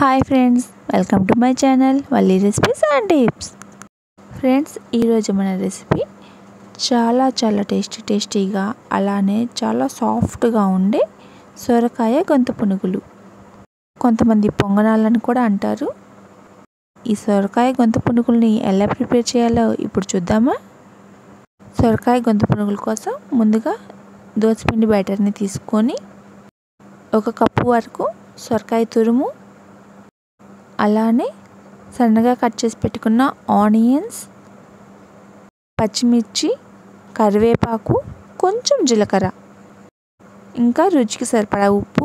hi friends welcome to my channel Valli recipes and tips friends ఈరోజు మన recipe చాలా చాలా టేస్టీ టేస్టీగా అలానే చాలా సాఫ్ట్గా ఉండే సొరకాయ గొంతు పునుగులు కొంతమంది పొంగనాలని కూడా అంటారు ఈ సొరకాయ గొంతు పునుగుల్ని ఎలా ప్రిపేర్ చేయాలో ఇప్పుడు చూద్దామా సొరకాయ గొంతు పునుగుల కోసం ముందుగా దోసపిండి బ్యాటర్ని తీసుకొని ఒక కప్పు వరకు సొరకాయ తురుము అలానే సన్నగా కట్ చేసి పెట్టుకున్న ఆనియన్స్ పచ్చిమిర్చి కరివేపాకు కొంచెం జీలకర్ర ఇంకా రుచికి సరిపడా ఉప్పు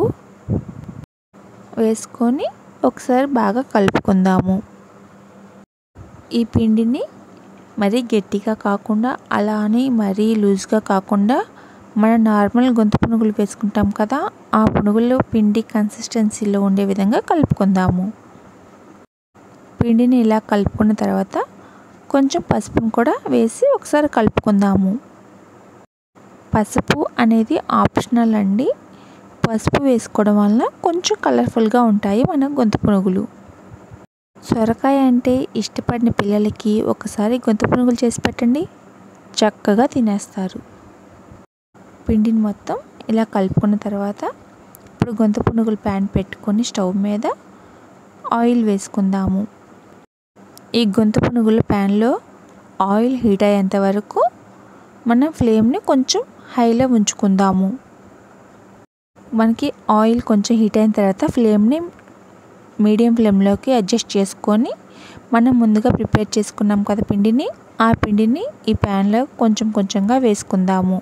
వేసుకొని ఒకసారి బాగా కలుపుకుందాము ఈ పిండిని మరీ గట్టిగా కాకుండా అలానే మరీ లూజ్గా కాకుండా మన నార్మల్ గొంతు పునుగులు వేసుకుంటాం కదా ఆ పునుగుల్లో పిండి కన్సిస్టెన్సీలో ఉండే విధంగా కలుపుకుందాము పిండిని ఇలా కలుపుకున్న తర్వాత కొంచెం పసుపును కూడా వేసి ఒకసారి కలుపుకుందాము పసుపు అనేది ఆప్షనల్ అండి పసుపు వేసుకోవడం వలన కొంచెం కలర్ఫుల్గా ఉంటాయి మన గొంతు పునుగులు సొరకాయ అంటే ఇష్టపడిన పిల్లలకి ఒకసారి గొంతు పునుగులు చేసి పెట్టండి చక్కగా తినేస్తారు పిండిని మొత్తం ఇలా కలుపుకున్న తర్వాత ఇప్పుడు గొంతు పునుగులు ప్యాన్ పెట్టుకొని స్టవ్ మీద ఆయిల్ వేసుకుందాము ఈ గొంతు పునుగుల ప్యాన్లో ఆయిల్ హీట్ అయ్యేంత వరకు మనం ఫ్లేమ్ని కొంచెం హైలో ఉంచుకుందాము మనకి ఆయిల్ కొంచెం హీట్ అయిన తర్వాత ఫ్లేమ్ని మీడియం ఫ్లేమ్లోకి అడ్జస్ట్ చేసుకొని మనం ముందుగా ప్రిపేర్ చేసుకున్నాం కదా పిండిని ఆ పిండిని ఈ ప్యాన్లో కొంచెం కొంచెంగా వేసుకుందాము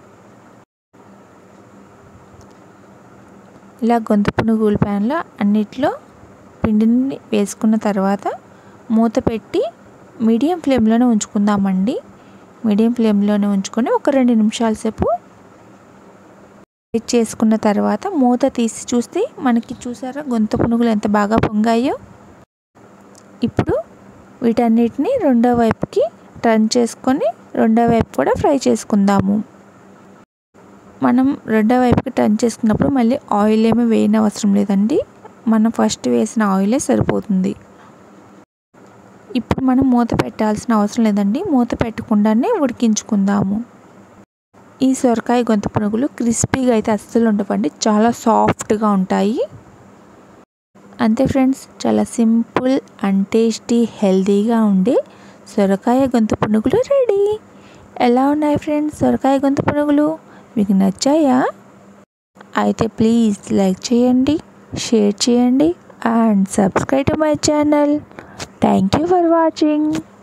ఇలా గొంతు పునుగుల ప్యాన్లో అన్నిట్లో పిండిని వేసుకున్న తర్వాత మూత పెట్టి మీడియం ఫ్లేమ్లోనే ఉంచుకుందామండి మీడియం ఫ్లేమ్లోనే ఉంచుకొని ఒక రెండు నిమిషాల సేపు చేసుకున్న తర్వాత మూత తీసి చూస్తే మనకి చూసారా గొంతు పునుగులు ఎంత బాగా పొంగాయో ఇప్పుడు వీటన్నిటిని రెండో వైపుకి టర్న్ చేసుకొని రెండో వైపు కూడా ఫ్రై చేసుకుందాము మనం రెండో వైపుకి టర్న్ చేసుకున్నప్పుడు మళ్ళీ ఆయిల్ ఏమీ వేయని అవసరం లేదండి మనం ఫస్ట్ వేసిన ఆయిలే సరిపోతుంది ఇప్పుడు మనం మూత పెట్టాల్సిన అవసరం లేదండి మూత పెట్టకుండానే ఉడికించుకుందాము ఈ సొరకాయ గొంతు పునుగులు క్రిస్పీగా అయితే అస్సలు ఉండవండి చాలా సాఫ్ట్గా ఉంటాయి అంతే ఫ్రెండ్స్ చాలా సింపుల్ అండ్ టేస్టీ హెల్తీగా ఉండే సొరకాయ గొంతు పునుగులు రెడీ ఎలా ఉన్నాయి ఫ్రెండ్స్ సొరకాయ గొంతు పునుగులు మీకు నచ్చాయా అయితే ప్లీజ్ లైక్ చేయండి షేర్ చేయండి and subscribe to my channel thank you for watching